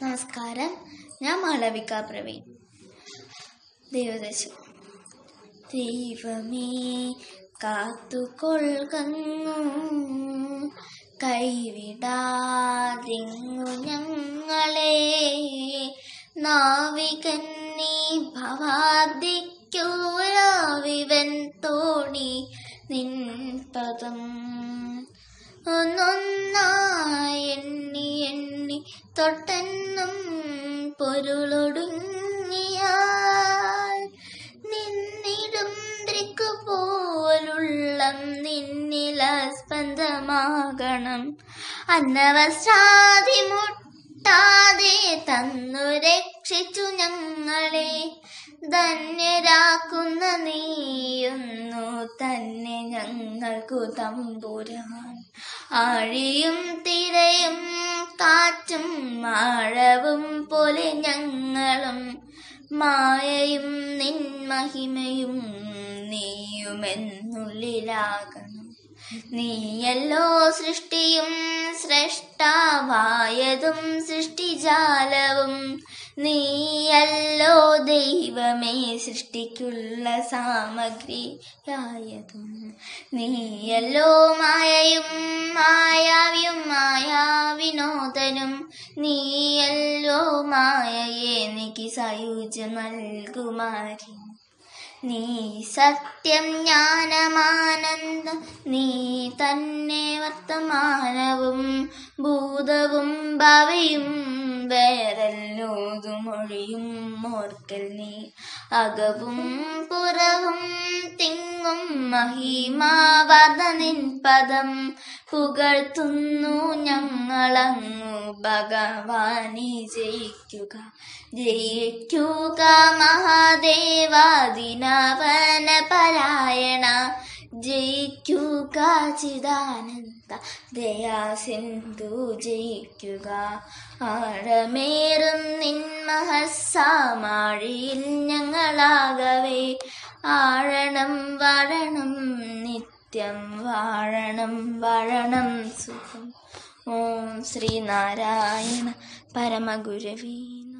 നമസ്കാരം ഞാൻ മാളവിക പ്രവീൺ ദൈവദശം ദൈവമേ കാത്തുകൊള്ളുന്നു കൈവിടാതിങ്ങു ഞങ്ങളെ നാവികൻ നീ ഭവാദിക്കൂരാവിവൻ തോണി നിൻ പദം ഒന്നൊന്നായി എണ്ണി എണ്ണി തൊട്ടെന്നും പൊരുളൊടുങ്ങിയാൽ നിന്നിടും ദൃക്കു പോലുള്ളം നിന്നില സ്പന്ദമാകണം അന്നവസാദി മുട്ടാതെ തന്നു രക്ഷിച്ചു ഞങ്ങളെ ധന്യരാക്കുന്ന നീയൊന്നു തന്നെ ഞങ്ങൾക്കു തമ്പുരാൻ ആഴിയും തിരയും കാറ്റും ആഴവും പോലെ ഞങ്ങളും മായയും നിൻ മഹിമയും നീയുമെന്നുള്ളിലാകണം നീയല്ലോ സൃഷ്ടിയും സ്രഷ്ടാവായതും സൃഷ്ടിജാലവും നീയല്ലോ ദൈവമേ സൃഷ്ടിക്കുള്ള സാമഗ്രിയായതും നീയല്ലോ മായയും മായാവിയും മായാവിനോദനും നീയല്ലോ മായയെ എനിക്ക് സായുജ്യം നൽകുമാരി നീ സത്യം ജ്ഞാനമാനന്ദം നീ തന്നെ വർത്തമാനവും ഭൂതവും ഭാവിയും വേറെല്ലോതും മൊഴിയും ഓർക്കൽ നീ അകവും പുറവും തിങ്ങും മഹിമാവതനിൻ പദം പുകഴ്ത്തുന്നു ഞങ്ങളങ്ങു ഭഗവാനെ ജയിക്കുക ജയിക്കുക മഹാദേവാദിനവന പരായണ ജയിക്കുക ചിദാനന്ദ ദയാസിന്ധു ജയിക്കുക ആഴമേറും നിൻ മഹസാമാഴിയിൽ ഞങ്ങളാകവേ ആഴണം വാഴണം നിത്യം വാഴണം വാഴണം സുഖം ഓം ശ്രീനാരായണ പരമഗുരവീ